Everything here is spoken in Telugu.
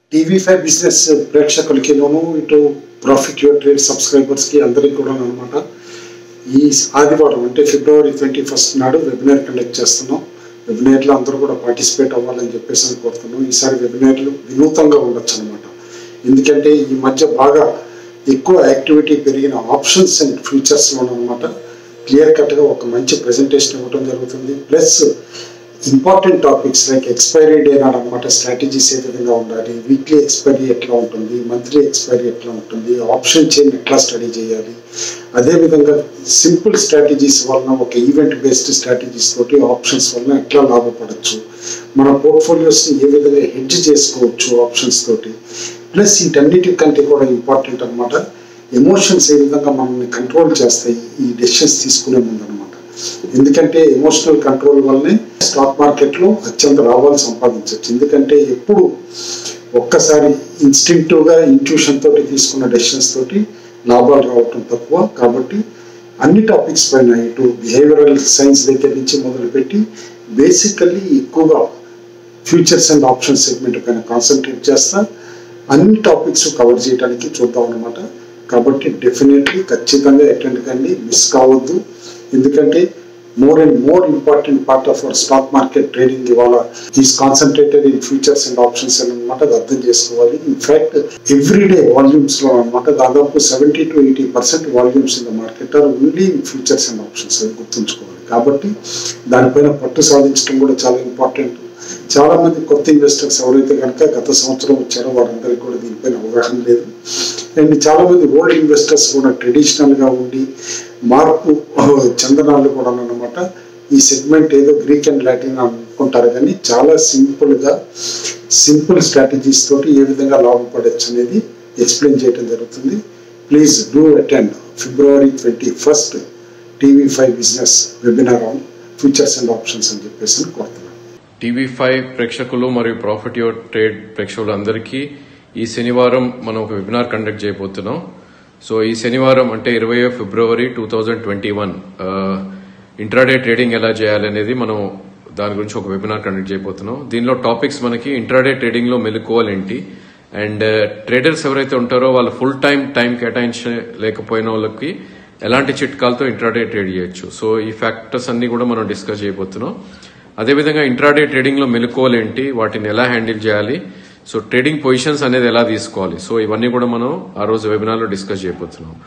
టీవీ ఫైవ్ బిజినెస్ ప్రేక్షకులకిను ఇటు ప్రాఫిట్ యువర్ ట్రేడ్ సబ్స్క్రైబర్స్కి అందరికీ కూడా అనమాట ఈ ఆదివారం అంటే ఫిబ్రవరి ట్వంటీ ఫస్ట్ నాడు వెబినార్ కండక్ట్ చేస్తున్నాం వెబినార్లో అందరూ కూడా పార్టిసిపేట్ అవ్వాలని చెప్పేసి అని కోరుతున్నాం ఈసారి వెబినార్లు వినూతంగా ఉండొచ్చు అనమాట ఎందుకంటే ఈ మధ్య బాగా ఎక్కువ యాక్టివిటీ పెరిగిన ఆప్షన్స్ అండ్ ఫ్యూచర్స్లో అనమాట క్లియర్ కట్గా ఒక మంచి ప్రజెంటేషన్ ఇవ్వడం జరుగుతుంది plus important topics like expiry day నాడు అనమాట స్ట్రాటజీస్ ఏ విధంగా ఉండాలి వీక్లీ ఎక్స్పైరీ ఎట్లా ఉంటుంది మంత్లీ ఎక్స్పైరీ ఎట్లా ఉంటుంది ఆప్షన్ చైన్ ఎట్లా స్టడీ చేయాలి అదేవిధంగా సింపుల్ స్ట్రాటజీస్ వలన ఒక ఈవెంట్ బేస్డ్ స్ట్రాటజీస్ తోటి ఆప్షన్స్ వలన ఎట్లా లాభపడచ్చు మన పోర్ట్ఫోలియోస్ని ఏ విధంగా హెడ్జ్ చేసుకోవచ్చు ఆప్షన్స్ తోటి ప్లస్ వీటన్నిటికంటే కూడా ఇంపార్టెంట్ అనమాట ఎమోషన్స్ ఏ విధంగా మనల్ని కంట్రోల్ చేస్తాయి ఈ డెసిషన్స్ తీసుకునే ముందు అనమాట ఎందుకంటే ఎమోషనల్ కంట్రోల్ వల్లనే స్టాక్ మార్కెట్లో అత్యంత లాభాలు సంపాదించవచ్చు ఎందుకంటే ఎప్పుడు ఒక్కసారి ఇన్స్టింక్టివ్గా ఇంట్యూషన్ తోటి తీసుకున్న డెసిషన్స్ తోటి లాభాలు రావటం తక్కువ కాబట్టి అన్ని టాపిక్స్ పైన ఇటు బిహేవియరల్ సైన్స్ దగ్గర నుంచి మొదలుపెట్టి బేసికల్లీ ఎక్కువగా ఫ్యూచర్స్ అండ్ ఆప్షన్ సెగ్మెంట్ పైన కాన్సన్ట్రేట్ చేస్తా అన్ని టాపిక్స్ కవర్ చేయడానికి చూద్దాం అనమాట కాబట్టి డెఫినెట్లీ ఖచ్చితంగా అటెండ్ కండి మిస్ కావద్దు ఎందుకంటే more and more important part of our stock market trading ఇవాళ is concentrated in futures and options అని అనమాట అది అర్థం చేసుకోవాలి ఇన్ఫాక్ట్ ఎవ్రీడే వాల్యూమ్స్ లో అనమాట దాదాపు seventy to eighty percent volumes in the market are only in futures and options అది గుర్తుంచుకోవాలి కాబట్టి దానిపైన పట్టు సాధించడం కూడా చాలా ఇంపార్టెంట్ చాలా మంది కొత్త ఇన్వెస్టర్స్ ఎవరైతే కనుక గత సంవత్సరం వచ్చారో వారందరికీ కూడా దీనిపైన అవగాహన లేదు అండ్ చాలా మంది ఓల్డ్ ఇన్వెస్టర్స్ కూడా ట్రెడిషనల్ గా ఉండి మార్పు చందనాలు కూడా అనమాట ఈ సెగ్మెంట్ ఏదో గ్రీక్ అండ్ లాటిన్ అనుకుంటారు కానీ చాలా సింపుల్ గా సింపుల్ స్ట్రాటజీస్ తోటి ఏ విధంగా లాభపడచ్చు అనేది ఎక్స్ప్లెయిన్ చేయడం జరుగుతుంది please do attend February twenty first TV five business webinar on futures and options అని చెప్పేసి కోరుతున్నాను టీవీ ఫైవ్ ప్రేక్షకులు మరియు ప్రాఫిట్ యువర్ ట్రేడ్ ప్రేక్షకులు అందరికీ ఈ శనివారం మనం ఒక వెబినార్ కండక్ట్ చేయబోతున్నాం సో ఈ శనివారం అంటే ఇరవై February two thousand twenty one intraday trading ఎలా చేయాలనేది మనం దాని గురించి ఒక వెబినార్ కండక్ట్ చేయబోతున్నాం దీనిలో టాపిక్స్ మనకి ఇంట్రాడే ట్రేడింగ్ లో మెలుకోవాలి ఏంటి అండ్ ట్రేడర్స్ ఎవరైతే ఉంటారో వాళ్ళు ఫుల్ టైం టైం కేటాయించలేకపోయిన వాళ్ళకి ఎలాంటి చిట్కాలతో ఇంట్రాడే ట్రేడ్ చేయొచ్చు సో ఈ ఫ్యాక్టర్స్ అన్ని కూడా మనం డిస్కస్ చేయబోతున్నాం అదేవిధంగా ఇంట్రాడే ట్రేడింగ్ లో మెలుకోవాలి ఏంటి వాటిని ఎలా హ్యాండిల్ చేయాలి సో ట్రేడింగ్ పొజిషన్స్ అనేది ఎలా తీసుకోవాలి సో ఇవన్నీ కూడా మనం ఆ రోజు వెబినార్ లో డిస్కస్ చేయబోతున్నాం